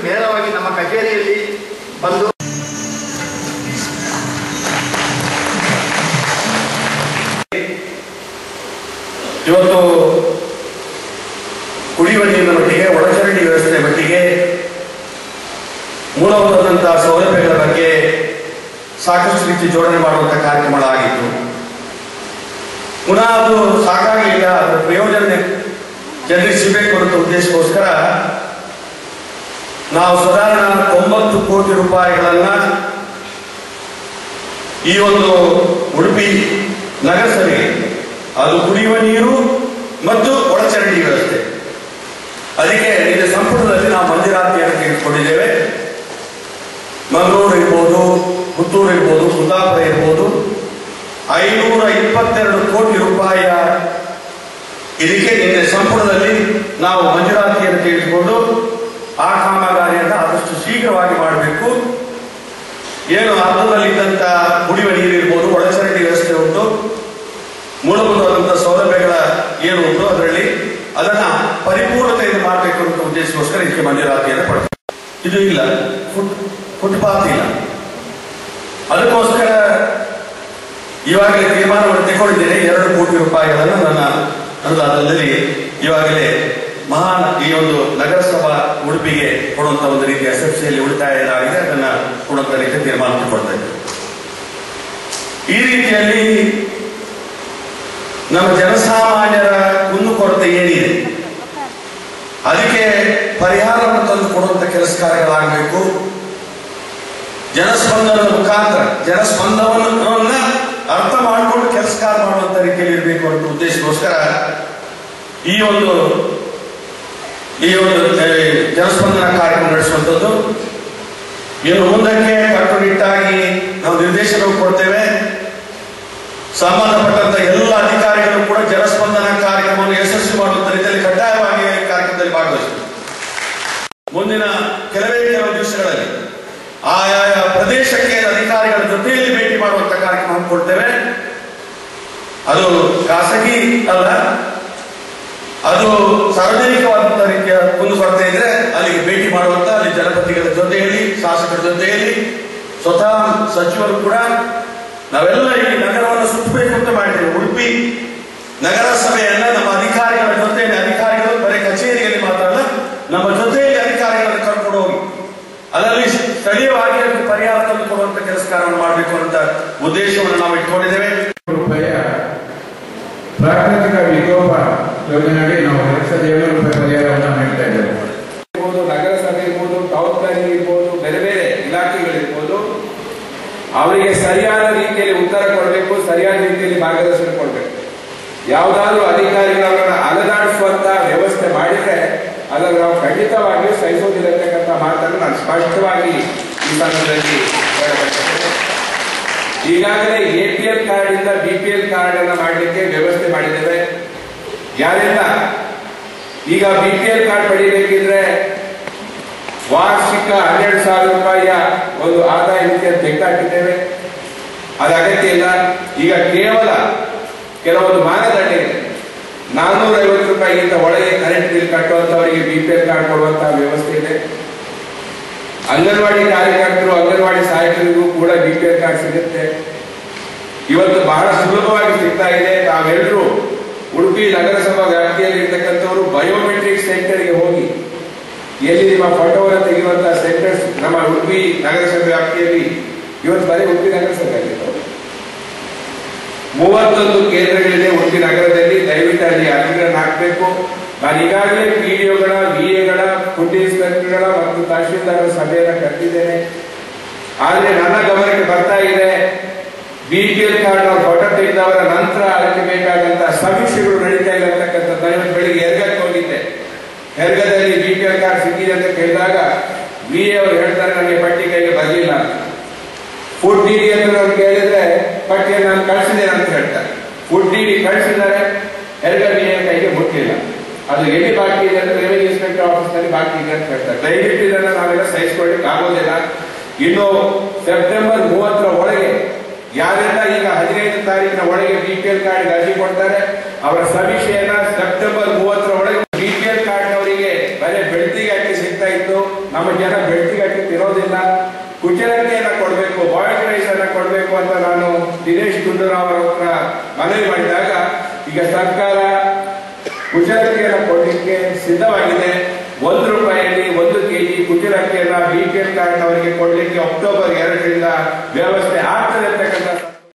ನೇರವಾಗಿ ನಮ್ಮ ಕಚೇರಿಯಲ್ಲಿ ಬಂದು ಇವತ್ತು ಕುಡಿಯುವ ನೀರಿನ ಮಟ್ಟಿಗೆ ಒಳಚರಂಡಿ ವ್ಯವಸ್ಥೆ ಮಟ್ಟಿಗೆ ಮೂಲಭೂತದಂತಹ ಸೌಲಭ್ಯಗಳ ಬಗ್ಗೆ ಸಾಕಷ್ಟು ರೀತಿ ಜೋಡಣೆ ಮಾಡುವಂಥ ಕಾರ್ಯಕ್ರಮಗಳಾಗಿತ್ತು ಪುನಃ ಅದು ಸಾಕಾಗಲಿಲ್ಲ ಅದರ ಪ್ರಯೋಜನ ಜನರಿಗೆ ಸಿಗಬೇಕು ಅನ್ನೋ ಉದ್ದೇಶಕ್ಕೋಸ್ಕರ ನಾವು ಸಾಧಾರಣ ತೊಂಬತ್ತು ಕೋಟಿ ರೂಪಾಯಿಗಳನ್ನ ಈ ಒಂದು ಉಡುಪಿ ನಗರಸಭೆಗೆ ಅದು ಕುಡಿಯುವ ನೀರು ಮತ್ತು ಒಳಚರಂಡಿ ವ್ಯವಸ್ಥೆ ಅದಕ್ಕೆ ನಿನ್ನೆ ಸಂಪುಟದಲ್ಲಿ ನಾವು ಮಂಜೂರಾತಿಯನ್ನು ತೆಗೆದುಕೊಂಡಿದ್ದೇವೆ ಮಂಗಳೂರು ಇರ್ಬೋದು ಪುತ್ತೂರು ಇರ್ಬೋದು ಕುಂದಾಪುರ ಇರ್ಬೋದು ಐನೂರ ಇಪ್ಪತ್ತೆರಡು ಕೋಟಿ ರೂಪಾಯಿಯ ಇದಕ್ಕೆ ನಿನ್ನೆ ಸಂಪುಟದಲ್ಲಿ ನಾವು ಮಂಜೂರಾತಿಯನ್ನು ತೆಗೆದುಕೊಂಡು ಆ ಕಾಮಗಾರಿಯನ್ನು ಆದಷ್ಟು ಶೀಘ್ರವಾಗಿ ಮಾಡಬೇಕು ಏನು ಅರ್ಧದಲ್ಲಿದ್ದಂಥ ಕುಡಿಯುವ ನೀರು ಇರ್ಬೋದು ಒಳಚರಂಡಿ ವ್ಯವಸ್ಥೆ ಉಂಟು ಮೂಲಭೂತವಾದಂತಹ ಸೌಲಭ್ಯಗಳ ಏನು ಉಂಟು ಅದರಲ್ಲಿ ಅದನ್ನ ಪರಿಪೂರ್ಣತೆಯಿಂದ ಮಾಡಬೇಕು ಅಂತ ಉದ್ದೇಶಕ್ಕೋಸ್ಕರ ಇದಕ್ಕೆ ಮಂಜೂರಾತಿಯನ್ನು ಪಡೆದು ಇದು ಇಲ್ಲ ಫುಟ್ ಫುಟ್ಪಾತ್ ಇಲ್ಲ ಅದಕ್ಕೋಸ್ಕರ ಇವಾಗಲೇ ತೀರ್ಮಾನವನ್ನು ತಗೊಂಡಿದ್ದೇನೆ ಎರಡು ಕೋಟಿ ರೂಪಾಯಿಗಳನ್ನು ನನ್ನ ಅನುದಾನದಲ್ಲಿ ಇವಾಗಲೇ ಮಹಾನ್ ಈ ಒಂದು ನಗರಸಭಾ ಉಡುಪಿಗೆ ಕೊಡುವಂತ ಒಂದು ರೀತಿಯ ಎಸ್ ಎಫ್ ಸಿಯಲ್ಲಿ ಉಳಿತಾಯ ಏನಾಗಿದೆ ಅದನ್ನ ಕೊಡುವಂತ ರೀತಿಯ ತೀರ್ಮಾನ ತಗೊಳ್ತಾ ಇದ್ದೇವೆ ಈ ರೀತಿಯಲ್ಲಿ ನಮ್ಮ ಜನಸಾಮಾನ್ಯರ ಕುಂದುಕೊರತೆ ಏನಿದೆ ಅದಕ್ಕೆ ಪರಿಹಾರವನ್ನು ತಂದು ಕೊಡುವಂತ ಕೆಲಸ ಕಾರ್ಯಗಳಾಗಬೇಕು ಜನಸ್ಪಂದನದ ಮುಖಾಂತರ ಜನಸ್ಪಂದನವನ್ನ ಅರ್ಥ ಮಾಡಿಕೊಂಡು ಕೆಲಸ ಕಾರ್ಯ ಮಾಡುವಂತ ರೀತಿಯಲ್ಲಿ ಇರಬೇಕು ಅನ್ನೋ ಉದ್ದೇಶಕ್ಕೋಸ್ಕರ ಈ ಒಂದು ಈ ಒಂದು ಏ, ಜನಸ್ಪಂದನ ಕಾರ್ಯಕ್ರಮ ನಡೆಸುವಂಥದ್ದು ಇನ್ನು ಮುಂದಕ್ಕೆ ಕಟ್ಟುನಿಟ್ಟಾಗಿ ನಾವು ನಿರ್ದೇಶನ ಕೊಡ್ತೇವೆ ಸಂಬಂಧಪಟ್ಟಂತ ಎಲ್ಲ ಅಧಿಕಾರಿಗಳು ಕೂಡ ಜನಸ್ಪಂದನ ಕಾರ್ಯಕ್ರಮವನ್ನು ಯಶಸ್ವಿ ಮಾಡುವಂತ ರೀತಿಯಲ್ಲಿ ಕಡ್ಡಾಯವಾಗಿ ಈ ಕಾರ್ಯಕ್ರಮದಲ್ಲಿ ಭಾಗವಹಿಸಬೇಕು ಮುಂದಿನ ಕೆಲವೇ ಕೆಲವು ದಿವಸಗಳಲ್ಲಿ ಆಯಾಯ ಪ್ರದೇಶಕ್ಕೆ ಅಧಿಕಾರಿಗಳ ಜೊತೆಯಲ್ಲಿ ಭೇಟಿ ಮಾಡುವಂತ ಕಾರ್ಯಕ್ರಮ ಕೊಡ್ತೇವೆ ಅದು ಖಾಸಗಿ ಅಲ್ಲ ಅದು ಸಾರ್ವಜನಿಕವಾದಂತ ರೀತಿಯ ಕುಂದುಕೊರತೆ ಇದ್ರೆ ಅಲ್ಲಿಗೆ ಭೇಟಿ ಮಾಡುವಂತ ಅಲ್ಲಿ ಜನಪ್ರತಿಗಳ ಜೊತೆಯಲ್ಲಿ ಶಾಸಕರ ಜೊತೆಯಲ್ಲಿ ಸ್ವತಃ ಸಚಿವರು ಕೂಡ ನಾವೆಲ್ಲ ಈ ನಗರವನ್ನು ಸುತ್ತಬೇಕು ಅಂತ ಮಾಡಿದ್ದೇವೆ ಉಡುಪಿ ನಗರಸಭೆಯನ್ನ ನಮ್ಮ ಅಧಿಕಾರಿಗಳ ಜೊತೆಯಲ್ಲಿ ಅಧಿಕಾರಿಗಳು ಬರೀ ಕಚೇರಿಯಲ್ಲಿ ಮಾತ್ರ ಅಲ್ಲ ನಮ್ಮ ಜೊತೆಯಲ್ಲಿ ಅಧಿಕಾರಿಗಳನ್ನು ಕರ್ಕೊಂಡು ಹೋಗಿ ಅದರಲ್ಲಿ ಸ್ಥಳೀಯವಾಗಿ ಅದಕ್ಕೆ ಪರಿಹಾರ ತಂದು ಕೊಡುವಂತ ಕೆಲಸ ಕಾರ್ಯವನ್ನು ಮಾಡಬೇಕು ಅಂತ ಉದ್ದೇಶವನ್ನು ನಾವು ಇಟ್ಕೊಂಡಿದ್ದೇವೆ ರೂಪಾಯಿಯ ಪ್ರಾಕೃತಿಕ ವಿಕೋಪ ಯೋಜನೆಯಡಿ ನಾವು ಲಕ್ಷದ ಏಳು ರೂಪಾಯಿ ಪರಿಹಾರವನ್ನು ನೀಡ್ತಾ ಇದ್ದೇವೆ ಇರ್ಬೋದು ನಗರಸಭೆ ಇರ್ಬೋದು ಟೌನ್ ಪ್ಲಾನಿಂಗ್ ಇರ್ಬೋದು ಬೇರೆ ಬೇರೆ ಇಲಾಖೆಗಳಿರ್ಬೋದು ಅವರಿಗೆ ಸರಿಯಾದ ರೀತಿಯಲ್ಲಿ ಉತ್ತರ ಕೊಡಬೇಕು ಸರಿಯಾದ ರೀತಿಯಲ್ಲಿ ಮಾರ್ಗದರ್ಶನ ಕೊಡಬೇಕು ಯಾವುದಾದ್ರೂ ಅಧಿಕಾರಿಗಳನ್ನ ಅಲದಾಡಿಸುವಂತ ವ್ಯವಸ್ಥೆ ಮಾಡಿದ್ರೆ ಅದನ್ನು ನಾವು ಖಂಡಿತವಾಗಿಯೂ ಸಹಿಸೋದಿಲ್ಲ ಅಂತಕ್ಕಂಥ ಮಾತನ್ನು ನಾನು ಸ್ಪಷ್ಟವಾಗಿ ಈ ಸಂದರ್ಭದಲ್ಲಿ ಹೇಳಬಯಸ್ತೇನೆ ಈಗಾಗಲೇ ಎ ಪಿ ಎಲ್ ಕಾರ್ಡ್ ಇಂದ ಬಿ ಪಿ ಎಲ್ ಕಾರ್ಡ್ ಅನ್ನ ಮಾಡಲಿಕ್ಕೆ ವ್ಯವಸ್ಥೆ ಮಾಡಿದ್ದೇವೆ ಯಾರೆಲ್ಲ ಈಗ ಬಿ ಪಿ ಎಲ್ ಕಾರ್ಡ್ ಪಡಿಬೇಕಿದ್ರೆ ವಾರ್ಷಿಕ ಹನ್ನೆರಡು ಸಾವಿರ ರೂಪಾಯಿಯ ಒಂದು ಆದಾಯ ಮಿತಿಯನ್ನು ತೆಗೆದುಹಾಕಿದ್ದೇವೆ ಅದು ಅಗತ್ಯ ಇಲ್ಲ ಈಗ ಕೇವಲ ಕೆಲವೊಂದು ಮಾನದಂಡ ಇದೆ ನಾನ್ನೂರ ಐವತ್ತು ರೂಪಾಯಿಗಿಂತ ಒಳಗೆ ಕರೆಂಟ್ ಬಿಲ್ ಕಟ್ಟುವಂತವರಿಗೆ ಬಿ ಪಿ ಎಲ್ ಕಾರ್ಡ್ ಕೊಡುವಂತಹ ವ್ಯವಸ್ಥೆ ಇದೆ ಅಂಗನವಾಡಿ ಕಾರ್ಯಕರ್ತರು ಅಂಗನವಾಡಿ ಸಹಾಯಕರಿಗೂ ಕೂಡ ಬಿ ಪಿ ಎಲ್ ಕಾರ್ಡ್ ಸಿಗುತ್ತೆ ಇವತ್ತು ಬಹಳ ಸುಲಭವಾಗಿ ಸಿಗ್ತಾ ಇದೆ ತಾವೆಲ್ಲರೂ ಉಡುಪಿ ನಗರಸಭಾ ವ್ಯಾಪ್ತಿಯಲ್ಲಿ ಇರ್ತಕ್ಕಂಥವರು ಬಯೋಮೆಟ್ರಿಕ್ ಸೆಂಟರ್ಗೆ ಹೋಗಿ ಎಲ್ಲಿ ನಿಮ್ಮ ಫೋಟೋವನ್ನು ತೆಗೆಯುವಂತಹ ಸೆಂಟರ್ಸ್ ನಮ್ಮ ಉಡುಪಿ ನಗರಸಭೆ ವ್ಯಾಪ್ತಿಯಲ್ಲಿ ಇವತ್ತು ಬರೀ ಉಡುಪಿ ನಗರಸಭೆ ಆಗಿತ್ತು ಮೂವತ್ತೊಂದು ಕೇಂದ್ರಗಳಿದೆ ಉಡುಪಿ ನಗರದಲ್ಲಿ ದಯವಿಟ್ಟು ಅಲ್ಲಿ ಅರ್ಜಿಗಳನ್ನು ಹಾಕಬೇಕು ನಾನು ಈಗಾಗಲೇ ಪಿಡಿಒಗಳ ವಿಎಗಳ ಫುಡ್ ಇನ್ಸ್ಪೆಕ್ಟರ್ಗಳ ಮತ್ತು ತಹಶೀಲ್ದಾರರ ಸಭೆಯನ್ನು ಕರೆದಿದ್ದೇನೆ ಆದ್ರೆ ನನ್ನ ಗಮನಕ್ಕೆ ಬರ್ತಾ ಇದೆ ಬಿಪಿಎಲ್ ಕಾರ್ಡ್ ಫೋಟೋ ತೆಗೆದವರ ನಂತರ ಅದಕ್ಕೆ ಬೇಕಾದಂತಹ ಸಮೀಕ್ಷೆಗಳು ನಡೀತಾ ಇಲ್ಲ ಅಂತಕ್ಕಂಥದ್ದು ನಾನು ಇವತ್ತು ಬೆಳಿಗ್ಗೆ ಹೆರ್ಗಕ್ಕೆ ಹೋಗಿದ್ದೆ ಹೆರ್ಗದಲ್ಲಿ ಬಿಪಿಎಲ್ ಕಾರ್ಡ್ ಸಿಕ್ಕಿದೆ ಅಂತ ಕೇಳಿದಾಗ ವಿ ಅವರು ಹೇಳ್ತಾರೆ ನನಗೆ ಪಟ್ಟಿ ಕೈಗೆ ಬರಲಿಲ್ಲ ಅಂತ ಫುಡ್ ಡಿಡಿ ಅಂತ ನಾನು ಕೇಳಿದ್ರೆ ಪಟ್ಟಿಯನ್ನು ನಾನು ಕಳಿಸಿದ್ದೇನೆ ಅಂತ ಹೇಳ್ತಾರೆ ಫುಡ್ ಡಿಡಿ ಕಳಿಸಿದ್ದಾರೆ ಹೆರ್ಗ ವಿ ಕೈಗೆ ಮುಟ್ಟಿಲ್ಲ ಅದು ಎಲ್ಲಿ ಬಾಕಿ ಇದೆ ಅಂದ್ರೆ ರೆವಿನ್ಯೂ ಇನ್ಸ್ಪೆಕ್ಟರ್ ಆಫೀಸ್ ನಲ್ಲಿ ಬಾಕಿ ಇದೆ ಅಂತ ಹೇಳ್ತಾರೆ ದಯವಿಟ್ಟು ಇದನ್ನ ನಾವೆಲ್ಲ ಸಹಿಸ್ಕೊಳ್ಳಿಕ್ಕೆ ಆಗೋದಿಲ್ಲ ಇನ್ನು ಸೆಪ್ಟೆಂಬರ್ ಮೂವತ್ತರ ಒಳಗೆ ಯಾರೆಲ್ಲ ಈಗ ಹದಿನೈದು ತಾರೀಕಿನ ಒಳಗೆ ಬಿಪಿಎಲ್ ಕಾರ್ಡ್ ಅರ್ಜಿ ಕೊಡ್ತಾರೆ ಅವರ ಸಮೀಕ್ಷೆಯನ್ನ ಸೆಪ್ಟೆಂಬರ್ ಮೂವತ್ತರ ಒಳಗೆ ಬಿಪಿಎಲ್ ಕಾರ್ಡ್ ಅವರಿಗೆ ಬರೀ ಬೆಳ್ತಿಗೆ ಅಕ್ಕಿ ಸಿಗ್ತಾ ಇತ್ತು ನಮ್ಮ ಜನ ಬೆಳ್ತಿಗಟ್ಟಿ ತಿರೋದಿಲ್ಲ ಕುಚಲಕ್ಕಿಯನ್ನ ಕೊಡಬೇಕು ಬಾಯ್ಲ್ಡ್ ರೈಸ್ ಅನ್ನ ಕೊಡಬೇಕು ಅಂತ ನಾನು ದಿನೇಶ್ ಗುಂಡೂರಾವ್ ಅವ್ರ ಹತ್ರ ಮನವಿ ಮಾಡಿದಾಗ ಈಗ ಸರ್ಕಾರ ಕುಚಲಕ್ಕಿಯನ್ನ ಕೊಡಲಿಕ್ಕೆ ಸಿದ್ಧವಾಗಿದೆ ಒಂದು ರೂಪಾಯಿಯಲ್ಲಿ ಒಂದು ಕೆಜಿ ಕುಚಲಕ್ಕಿಯನ್ನ ಬಿ ಪಿ ಎಲ್ ಕಾರ್ಡ್ ಅವರಿಗೆ ಕೊಡಲಿಕ್ಕೆ ಅಕ್ಟೋಬರ್ ಎರಡರಿಂದ ವ್ಯವಸ್ಥೆ ಆಗ್ತದೆ ಅಂತ